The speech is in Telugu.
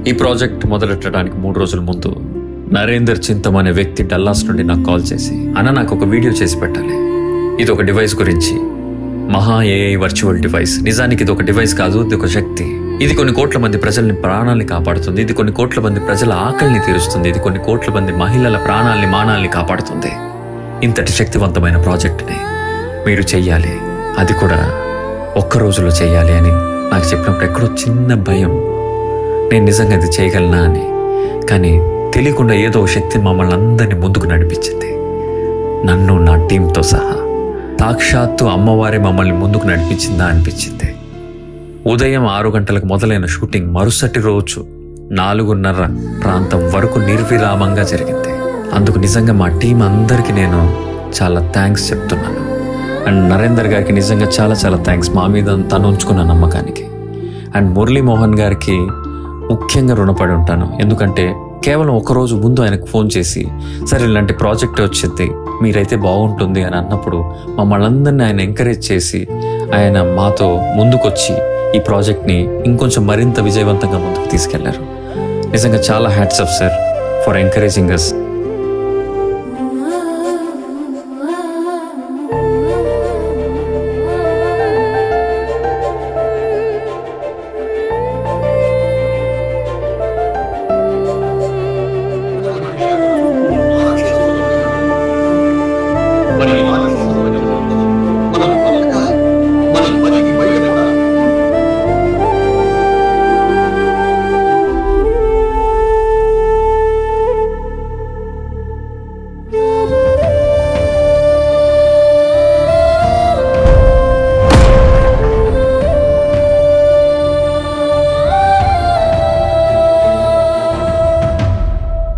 ఈ ప్రాజెక్ట్ మొదలెట్టడానికి మూడు రోజుల ముందు నరేందర్ చింతం అనే వ్యక్తి డల్లాస్ నుండి నాకు కాల్ చేసి అన్న నాకు ఒక వీడియో చేసి పెట్టాలి ఇది ఒక డివైస్ గురించి మహా ఏఐ వర్చువల్ డివైస్ నిజానికి ఇది ఒక డివైస్ కాదు ఇది ఒక శక్తి ఇది కొన్ని కోట్ల మంది ప్రజల్ని ప్రాణాల్ని కాపాడుతుంది ఇది కొన్ని కోట్ల మంది ప్రజల ఆకలిని తీరుస్తుంది ఇది కొన్ని కోట్ల మంది మహిళల ప్రాణాల్ని మానాల్ని కాపాడుతుంది ఇంతటి శక్తివంతమైన ప్రాజెక్ట్ని మీరు చెయ్యాలి అది కూడా ఒక్క రోజులో చేయాలి అని నాకు చెప్పినప్పుడు ఎక్కడో చిన్న భయం నేను నిజంగా ఇది చేయగలనా అని కానీ తెలియకుండా ఏదో ఒక శక్తి మమ్మల్ని అందరినీ ముందుకు నడిపించింది నన్ను నా టీంతో సహా సాక్షాత్తు అమ్మవారే మమ్మల్ని ముందుకు నడిపించిందా అనిపించింది ఉదయం ఆరు గంటలకు మొదలైన షూటింగ్ మరుసటి రోజు నాలుగున్నర ప్రాంతం వరకు నిర్విరామంగా జరిగింది అందుకు నిజంగా మా టీం అందరికీ నేను చాలా థ్యాంక్స్ చెప్తున్నాను అండ్ నరేందర్ గారికి నిజంగా చాలా చాలా థ్యాంక్స్ మా మీద తను ఉంచుకున్న నమ్మకానికి అండ్ మురళీమోహన్ గారికి ముఖ్యంగా రుణపడి ఉంటాను ఎందుకంటే కేవలం ఒక రోజు ముందు ఆయనకు ఫోన్ చేసి సరే ఇలాంటి ప్రాజెక్ట్ వచ్చింది మీరైతే బాగుంటుంది అని అన్నప్పుడు మమ్మల్ని అందరినీ ఆయన ఎంకరేజ్ చేసి ఆయన మాతో ముందుకొచ్చి ఈ ప్రాజెక్ట్ని ఇంకొంచెం మరింత విజయవంతంగా ముందుకు తీసుకెళ్లారు నిజంగా చాలా hats off sir for encouraging us